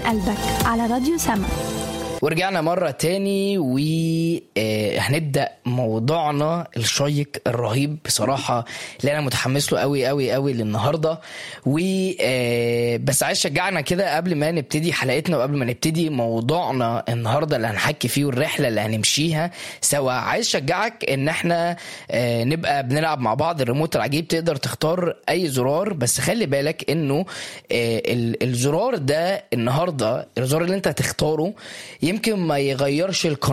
قلبك على راديو سما ورجعنا مرة تاني وهنبدأ موضوعنا الشيق الرهيب بصراحة اللي أنا متحمس له قوي قوي قوي للنهاردة و آه، بس عايز شجعنا كده قبل ما نبتدي حلقتنا وقبل ما نبتدي موضوعنا النهاردة اللي هنحكي فيه والرحلة اللي هنمشيها سوا عايز شجعك إن احنا آه، نبقى بنلعب مع بعض الريموت العجيب تقدر تختار أي زرار بس خلي بالك إنه آه، ال- الزرار ده النهاردة الزرار اللي أنت هتختاره يمكن ما يغيرش القانون